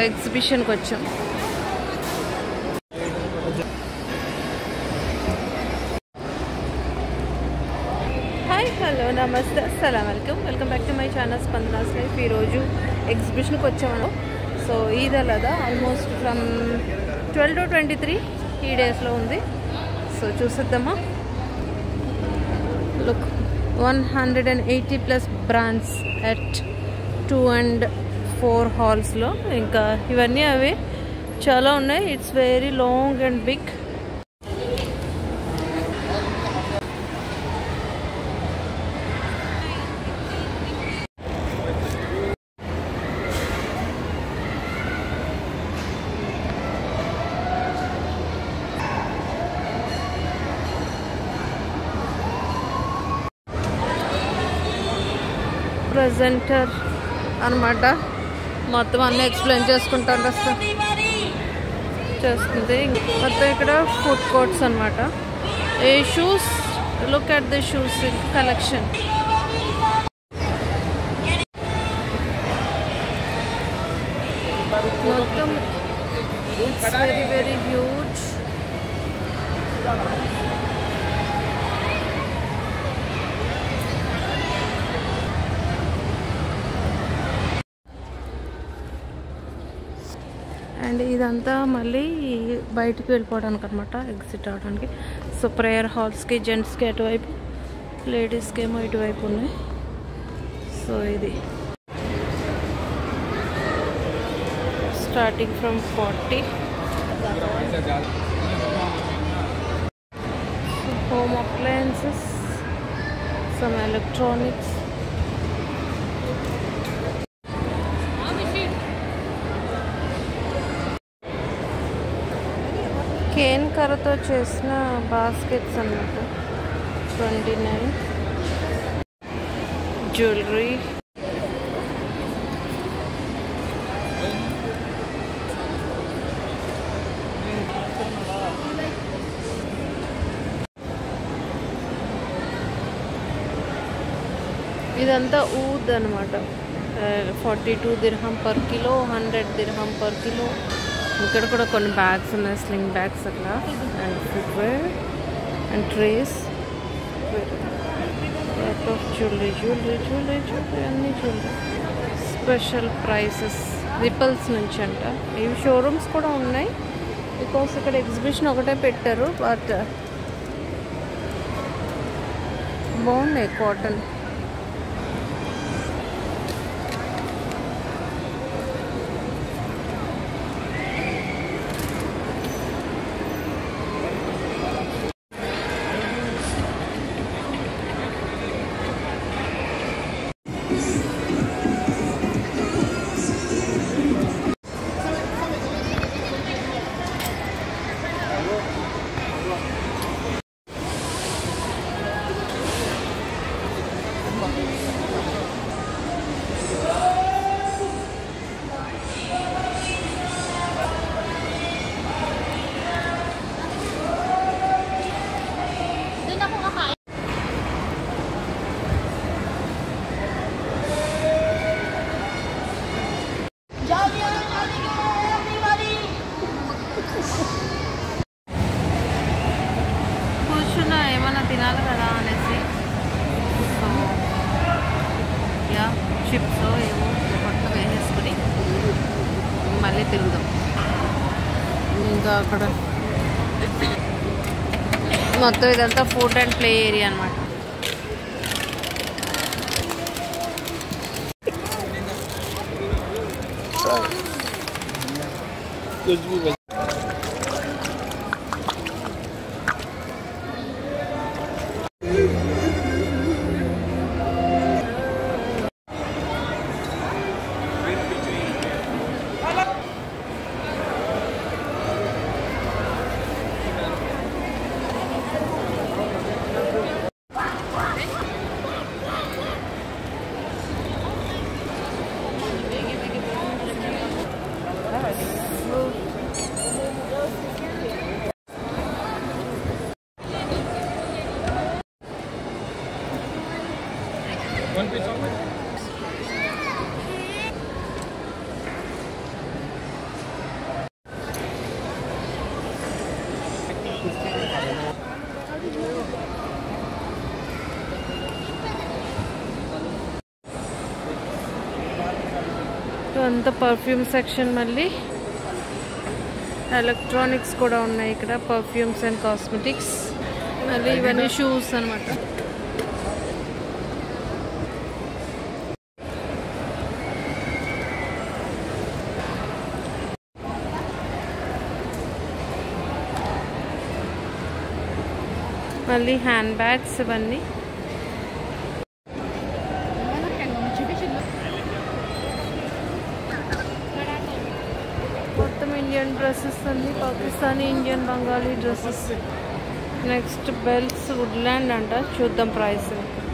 ఎగ్జిబిషన్కి వచ్చాం hi hello నమస్తే అస్సలం welcome welcome back to my channel Spandana's life ఈరోజు ఎగ్జిబిషన్కి వచ్చాము సో ఈద్ అలదా almost from twelve to twenty three ఈ డేస్లో ఉంది సో చూసేద్దామా look one hundred and eighty plus brands at two and four హాల్స్లో ఇంకా ఇవన్నీ అవే చాలా ఉన్నాయి it's very long and big presenter అనమాట మొత్తం అన్నీ ఎక్స్ప్లెయిన్ చేసుకుంటాను అసలు చేస్తుంది మొత్తం ఇక్కడ ఫుడ్ కోర్ట్స్ అనమాట ఏ shoes look at the shoes collection మొత్తం it's very very huge and ఇదంతా మళ్ళీ బయటికి వెళ్ళిపోవడానికి అనమాట ఎగ్జిట్ అవడానికి సో ప్రేయర్ హాల్స్కి జెంట్స్కి అటువైపు లేడీస్కి ఏమో ఇటువైపు ఉన్నాయి సో ఇది starting from forty home appliances some electronics cane కర్రతో చేసిన బాస్కెట్స్ అన్నమాట ట్వంటీ నైన్ జ్యువెలరీ ఇదంతా ఊద్ అనమాట ఫార్టీ టూ దిర్హం పర్ కిలో హండ్రెడ్ దిర్హం పర్ కిలో ఇక్కడ కూడా కొన్ని బ్యాగ్స్ ఉన్నాయి స్లింగ్ బ్యాగ్స్ అట్లా and footwear and trays of jewellery jewellery jewellery jewellery అన్ని జ్యువెలరీ స్పెషల్ ప్రైసెస్ రిపల్స్ నుంచి అంట ఇవి షోరూమ్స్ కూడా ఉన్నాయి బికాస్ ఇక్కడ ఎగ్జిబిషన్ ఒకటే పెట్టారు బట్ బాగున్నాయి కాటన్ కూర్చున్నా ఏమన్నా తినాలి కదా అనేసి సో యా చిప్స్ ఏవో కొత్త వేసేసుకుని మళ్ళీ తిరుగుదాం ఇంకా అక్కడ మొత్తం ఇదంతా ఫుడ్ అండ్ ప్లే ఏరియా అనమాట ఇదంతా పర్ఫ్యూమ్ సెక్షన్ మళ్ళీ ఎలక్ట్రానిక్స్ కూడా ఉన్నాయి ఇక్కడ పర్ఫ్యూమ్స్ అండ్ కాస్మెటిక్స్ మళ్ళీ ఇవన్నీ షూస్ అనమాట మళ్ళీ హ్యాండ్ బ్యాగ్స్ ఇవన్నీ మొత్తం ఇండియన్ డ్రెస్సెస్ అన్ని Pakistani Indian Bengali dresses next belts Woodland అంట చూద్దాం ప్రైస్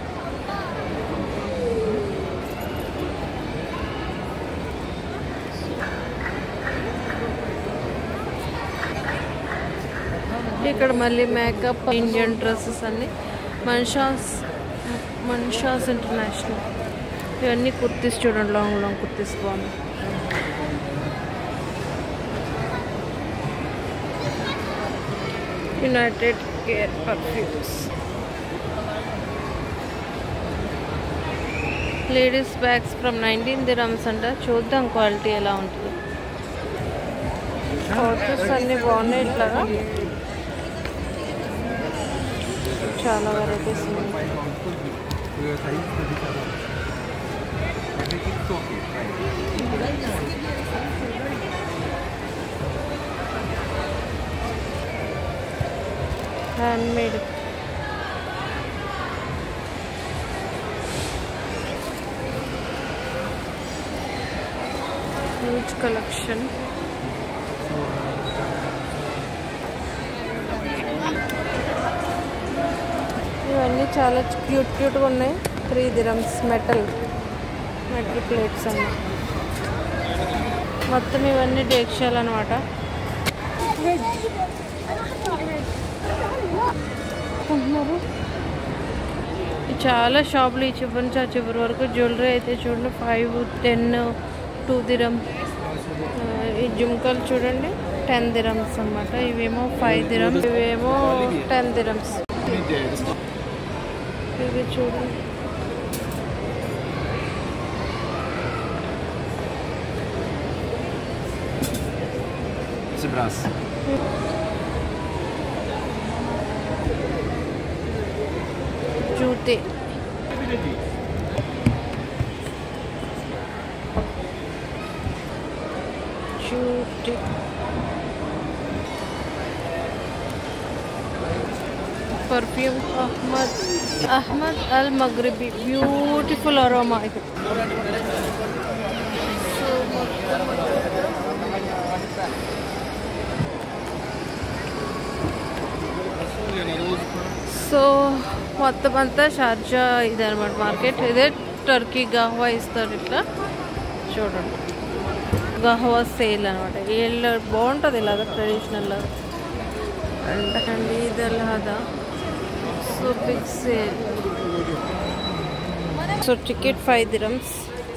ఇక్కడ మళ్ళీ మేకప్ ఇండియన్ డ్రెస్సెస్ అన్ని మన్షాస్ మన్షాస్ ఇంటర్నేషనల్ ఇవన్నీ కుర్తీస్ చూడండి లాంగ్ లాంగ్ కుర్తీస్ బాగున్నాయి united care perfumes ladies bags from nineteen దిరమ్స్ అంట చూద్దాం క్వాలిటీ ఎలా ఉంటుంది ఫోటోస్ అన్నీ బాగున్నాయి ఇట్లాగా చాలా వెరైటీస్ ఉన్నాయి హ్యాండ్ మేడ్ హ్యూజ్ కలెక్షన్ ఇవన్నీ చాలా క్యూట్ క్యూట్గా ఉన్నాయి త్రీ దిరమ్స్ మెటల్ మెటల్ ప్లేట్స్ అన్నీ మొత్తం ఇవన్నీ డేక్షాలు అనమాట కొంటున్నారు చాలా షాపులు ఈ చివరి నుంచి ఆ చివరి వరకు జ్యువెలరీ అయితే చూడండి ఫైవ్ టెన్ టూ దిరం ఈ జుమ్కలు చూడండి టెన్ దిరమ్స్ అన్నమాట ఇవేమో ఫైవ్ దిరమ్స్ ఇవేమో టెన్ దిరమ్స్ ఇవి చూడండి Esse braço. జూతే జూతే perfume Ahmed Ahmed Al Maghribi beautiful aroma ఇది సో మొత్తం సో మొత్తం అంతా షార్జా ఇదనమాట మార్కెట్ ఇదే టర్కీ గహ్వా ఇస్తారు ఇట్లా చూడండి గహ్వా సేల్ అనమాట వీళ్ళు బాగుంటుంది ఇలాగ ట్రెడిషనల్ అండ్ ఇది అలాగా so big sale so ticket five దిరమ్స్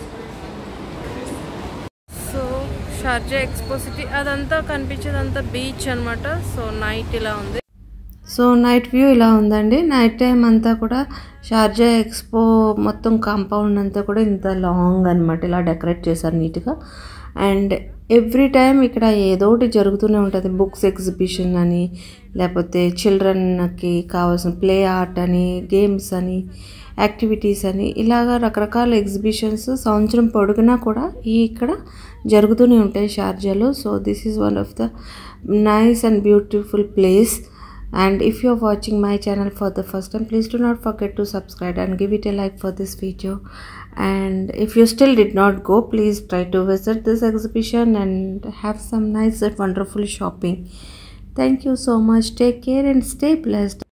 సో షార్జా ఎక్స్పో సిటీ అదంతా కనిపించేదంతా బీచ్ అనమాట సో నైట్ ఇలా ఉంది సో నైట్ వ్యూ ఇలా ఉందండి నైట్ టైం అంతా కూడా షార్జా ఎక్స్పో మొత్తం కాంపౌండ్ అంతా కూడా ఇంత లాంగ్ అనమాట ఇలా డెకరేట్ చేశారు నీట్గా అండ్ ఎవ్రీ టైం ఇక్కడ ఏదో ఒకటి జరుగుతూనే ఉంటుంది బుక్స్ ఎగ్జిబిషన్ అని లేకపోతే చిల్డ్రన్కి కావాల్సిన ప్లే ఆర్ట్ అని గేమ్స్ అని యాక్టివిటీస్ అని ఇలాగా రకరకాల ఎగ్జిబిషన్స్ సంవత్సరం పొడుగునా కూడా ఈ ఇక్కడ జరుగుతూనే ఉంటాయి షార్జాలో so this is one of the nice and beautiful place and if you're watching my channel for the first time please do not forget to subscribe and give it a like for this video and if you still did not go please try to visit this exhibition and have some nice and wonderful shopping thank you so much take care and stay blessed